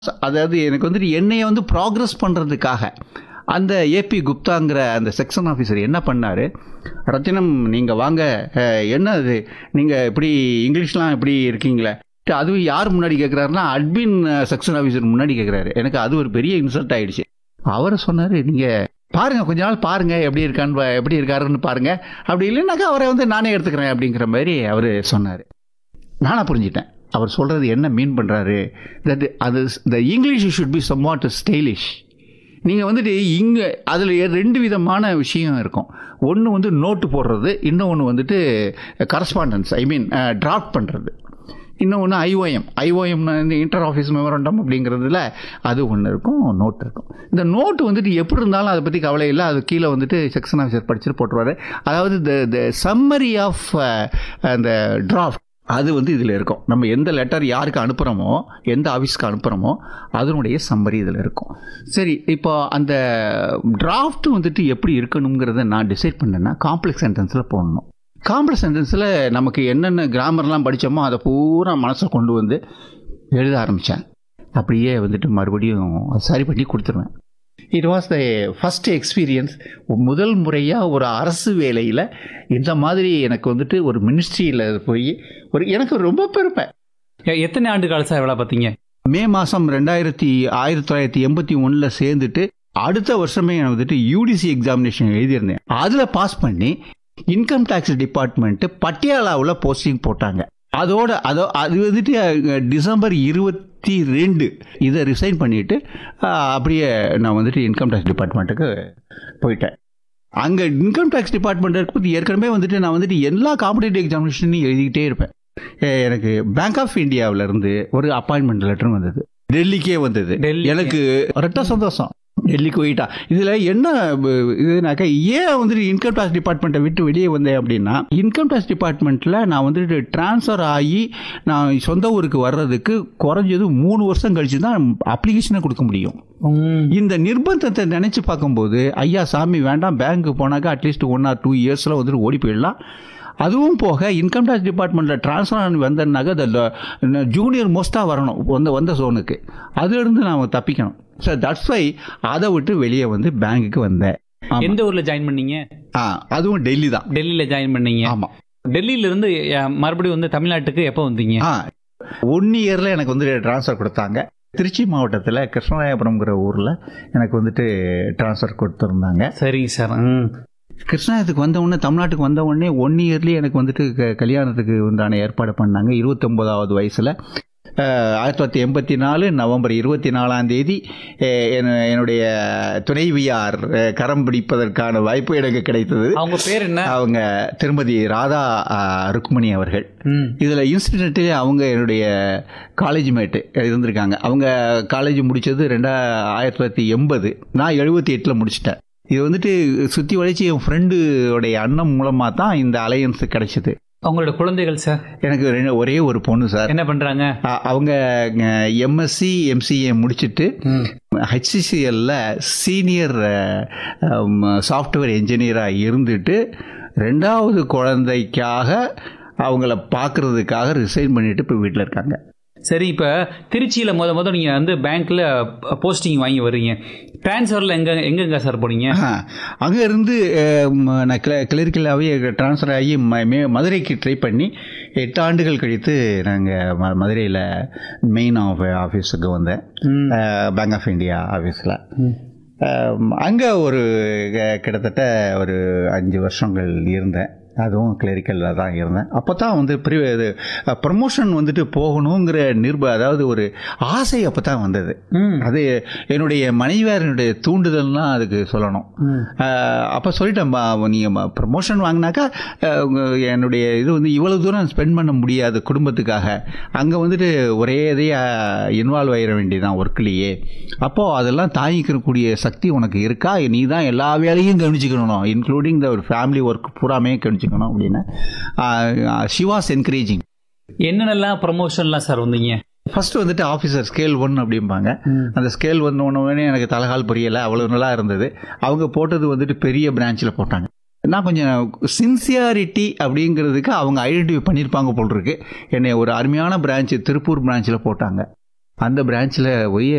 அதாவது எனக்கு வந்துட்டு என்னைய வந்து ப்ராக்ரஸ் பண்ணுறதுக்காக அந்த ஏபி குப்தாங்கிற அந்த செக்ஷன் ஆஃபீஸர் என்ன பண்ணார் ரத்தினம் நீங்கள் வாங்க அஹ், என்ன அது நீங்கள் இப்படி இங்கிலீஷ்லாம் இப்படி இருக்கீங்களே அதுவும் யார் முன்னாடி கேட்குறாருன்னா அட்மின் செக்ஷன் ஆஃபீஸர் முன்னாடி கேட்குறாரு எனக்கு அது ஒரு பெரிய இன்சல்ட் ஆயிடுச்சு அவர் சொன்னார் நீங்கள் பாருங்க கொஞ்ச நாள் பாருங்க எப்படி இருக்கான்னு பா- எப்படி இருக்காருன்னு பாருங்க அப்படி இல்லைன்னாக்கா அவரை வந்து நானே எடுத்துக்கிறேன் அப்படிங்கிற மாதிரி அவர் சொன்னார் நானா புரிஞ்சிட்டேன் அவர் சொல்றது என்ன மீன் பண்றாரு தட் அது the English should be some stylish நீங்கள் வந்துட்டு இங்கே அதில் ரெண்டு விதமான விஷயம் இருக்கும் ஒன்று வந்து நோட்டு போடுறது இன்னொன்று வந்துட்டு கரஸ்பாண்டன்ஸ் ஐ மீன் டிராஃப்ட் பண்ணுறது இன்னொன்று ஐஓஎம் ஐஓஎம்னா இந்த இன்டர் ஆஃபீஸ் மெமரண்டம் அப்படிங்கிறதுல அது ஒன்று இருக்கும் நோட் இருக்கும் இந்த நோட்டு வந்துட்டு எப்படி இருந்தாலும் அதை பற்றி கவலை இல்லை அது கீழே வந்துட்டு செக்ஷன் ஆஃபீஸர் படிச்சுட்டு போட்டுருவாரு அதாவது த த சம்மரி ஆஃப் அந்த டிராஃப்ட் அது வந்து இதில் இருக்கும் நம்ம எந்த லெட்டர் யாருக்கு அனுப்புகிறோமோ எந்த ஆஃபீஸ்க்கு அனுப்புகிறோமோ அதனுடைய சம்மரி இதில் இருக்கும் சரி இப்போ அந்த டிராஃப்ட் வந்துட்டு எப்படி இருக்கணுங்கிறத நான் டிசைட் பண்ணேன்னா காம்ப்ளெக்ஸ் சென்டென்ஸில் போடணும் காம்ப்ளெக்ஸ் சென்டென்ஸில் நமக்கு என்னென்ன கிராமர்லாம் படித்தோமோ அதை பூரா மனசில் கொண்டு வந்து எழுத ஆரம்பித்தேன் அப்படியே வந்துட்டு மறுபடியும் அது சரி பண்ணி கொடுத்துருவேன் it was the first experience முதல் முறையாக ஒரு அரசு வேலையில் இந்த மாதிரி எனக்கு வந்துட்டு ஒரு மினிஸ்ட்ரியில் போய் ஒரு எனக்கு ரொம்ப பெருமை எ- எத்தனை ஆண்டு கால சார் வேலை பார்த்தீங்க மே மாதம் ரெண்டாயிரத்தி ஆயிரத்தி தொள்ளாயிரத்தி எண்பத்தி ஒன்றில் சேர்ந்துட்டு அடுத்த வருஷமே நான் வந்துட்டு யூடிசி எக்ஸாமினேஷன் எழுதியிருந்தேன் அதில் பாஸ் பண்ணி இன்கம் டேக்ஸ் டிபார்ட்மெண்ட்டு பட்டியாலாவில் போஸ்டிங் போட்டாங்க அதோட அதோ அது வந்துட்டு அஹ், டிசம்பர் இருபத்தி ரெண்டு இதை ரிசைன் பண்ணிவிட்டு அப்படியே நான் வந்துட்டு இன்கம் டேக்ஸ் டிபார்ட்மெண்ட்டுக்கு போயிட்டேன் அங்கே இன்கம் டேக்ஸ் டிபார்ட்மெண்ட் பற்றி ஏற்கனவே வந்துட்டு நான் வந்துட்டு எல்லா காம்படிட்டிவ் எக்ஸாமினேஷனையும் எழுதிக்கிட்டே இருப்பேன் அஹ், எனக்கு பேங்க் ஆஃப் இந்தியாவுல இருந்து ஒரு அப்பாயின்மெண்ட் லெட்டர் வந்தது டெல்லிக்கே வந்தது டெல்லிக்கே. எனக்கு ரெட்ட சந்தோஷம் டெல்லிக்கு போயிட்டா இதில் என்ன ப- இதுனாக்கா ஏன் வந்துட்டு இன்கம் டேக்ஸ் டிபார்ட்மெண்ட்டை விட்டு வெளியே வந்தேன் அப்படின்னா இன்கம் டேக்ஸ் டிபார்ட்மெண்ட்டில் நான் வந்துட்டு ட்ரான்ஸ்ஃபர் ஆகி நான் சொந்த ஊருக்கு வர்றதுக்கு குறைஞ்சது மூணு வருஷம் கழிச்சு தான் அப்ளிகேஷனை கொடுக்க முடியும் இந்த நிர்பந்தத்தை நினைச்சு பார்க்கும்போது ஐயா சாமி வேண்டாம் பேங்க்கு போனாக்கா அட்லீஸ்ட் ஒன் ஆர் டூ இயர்ஸில் வந்துட்டு ஓடி போயிடலாம் அதுவும் போக இன்கம் டேக்ஸ் டிபார்ட்மெண்ட்டில் ட்ரான்ஸ்ஃபர் ஆகி வந்தேன்னாக்கா அந்த ஜூனியர் மோஸ்ட்டாக வரணும் வந்த வந்த ஜோனுக்கு அதுலேருந்து நான் தப்பிக்கணும் ஸோ தட்ஸ் வை அதை விட்டு வெளியே வந்து பேங்க்குக்கு வந்தேன் ஆமா. எந்த ஊர்ல ஜாயின் பண்ணீங்க ஆ அதுவும் டெல்லி தான் டெல்லியில ஜாயின் பண்ணீங்க ஆமாம் டெல்லியில இருந்து அ, மறுபடியும் வந்து தமிழ்நாட்டுக்கு எப்போ வந்தீங்க ஆ ஒன் இயரில் எனக்கு வந்து ட்ரான்ஸ்ஃபர் கொடுத்தாங்க திருச்சி மாவட்டத்தில் கிருஷ்ணராயபுரம்ங்கிற ஊரில் எனக்கு வந்துட்டு ட்ரான்ஸ்ஃபர் கொடுத்துருந்தாங்க சரிங்க சார் ம் கிருஷ்ணாயத்துக்கு வந்த உடனே தமிழ்நாட்டுக்கு வந்த உடனே ஒன் இயர்லேயே எனக்கு வந்துட்டு க- கல்யாணத்துக்கு உண்டான ஏற்பாடு பண்ணாங்க இருபத்தொம்போதாவது வயசில் ஆயிரத்தி தொள்ளாயிரத்தி எண்பத்தி நாலு நவம்பர் இருபத்தி நாலாம் தேதி அஹ், என்- என்னுடைய துணைவியார் அஹ், கரம் பிடிப்பதற்கான வாய்ப்பு எனக்கு கிடைத்தது அவங்க பேர் என்ன அவங்க திருமதி ராதா அஹ், ருக்மணி அவர்கள் ம் இதில் இன்சிடென்ட்லேயே அவங்க என்னுடைய காலேஜ் மேட்டு இருந்திருக்காங்க அவங்க காலேஜ் முடித்தது ரெண்டா ஆயிரத்தி தொள்ளாயிரத்தி எண்பது நான் எழுபத்தி எட்டில் முடிச்சிட்டேன் இது வந்துட்டு சுற்றி வளைச்சி என் ஃப்ரெண்டுடைய அண்ணன் மூலமாக தான் இந்த அலையன்ஸ் கிடைச்சது அவங்களோட குழந்தைகள் சார் எனக்கு ரெண்டு- ஒரே ஒரு பொண்ணு சார் என்ன பண்றாங்க அ- அவங்க எம்எஸ்சி எம்சிஏ முடிச்சிட்டு ம். ஹெச்சிசிஎல்ல சீனியர் சாஃப்ட்வேர் இன்ஜினியராக இருந்துட்டு ரெண்டாவது குழந்தைக்காக அவங்கள பார்க்கறதுக்காக ரிசைன் பண்ணிட்டு இப்போ வீட்டில் இருக்காங்க சரி இப்ப திருச்சியில முத முத நீங்க வந்து பேங்க்ல போஸ்டிங் வாங்கி வர்றீங்க டிரான்ஸ்ஃபர்ல எங்க எங்கெங்க சார் போனீங்க அங்கே இருந்து அஹ், ம- நான் கிள கிளரிக்கலாகவே ட்ரான்ஸ்ஃபர் ஆகி ம- மே- மதுரைக்கு ட்ரை பண்ணி எட்டு ஆண்டுகள் கழித்து நாங்கள் ம மதுரையில் மெயின் ஆஃப் ஆஃபீஸுக்கு வந்தேன் ம். பேங்க் ஆஃப் இந்தியா ஆஃபீஸில் அங்கே ஒரு க- கிட்டத்தட்ட ஒரு அஞ்சு வருஷங்கள் இருந்தேன் அதுவும் கிளரிக்கலில் தான் இருந்தேன் அப்போ தான் வந்து ப்ரி இது ப்ரமோஷன் வந்துட்டு போகணுங்கிற நிர்ப அதாவது ஒரு ஆசை அப்போ தான் வந்தது ம். அது என்னுடைய மனைவியாரனுடைய தூண்டுதல்னா அதுக்கு சொல்லணும் ம். அப்போ சொல்லிட்டேன் நீங்கள் ப்ரமோஷன் வாங்கினாக்கா அஹ், உங்க- என்னுடைய இது வந்து இவ்வளவு தூரம் ஸ்பெண்ட் பண்ண முடியாது குடும்பத்துக்காக அங்கே வந்துட்டு ஒரே இதையாக இன்வால்வ் ஆகிட வேண்டியதான் ஒர்க்லேயே அப்போது அதெல்லாம் தாங்கிக்கக்கூடிய சக்தி உனக்கு இருக்கா நீ தான் எல்லா வேலையும் கவனிச்சுக்கணும் இன்க்ளூடிங் த ஒரு ஃபேமிலி ஒர்க் பூராமே கவனிச்சுக்கணும் அப்படின்னு ஷி வாஸ் என்கரேஜிங் என்னென்னலாம் ப்ரமோஷன்லாம் சார் வந்தீங்க ஃபர்ஸ்ட் வந்துட்டு ஆஃபீஸர் ஸ்கேல் ஒன் அப்படிம்பாங்க அந்த ஸ்கேல் வந்த உடனே எனக்கு தலகால் புரியலை அவ்வளோ நல்லா இருந்தது அவங்க போட்டது வந்துட்டு பெரிய பிரான்ச்சில் போட்டாங்க நான் கொஞ்சம் சின்சியாரிட்டி அப்படிங்கிறதுக்கு அவங்க ஐடென்டிஃபை பண்ணியிருப்பாங்க போல் இருக்கு என்னை ஒரு அருமையான பிரான்ச்சு திருப்பூர் பிரான்ச்சில் போட்டாங்க அந்த பிரான்ச்சில் போய்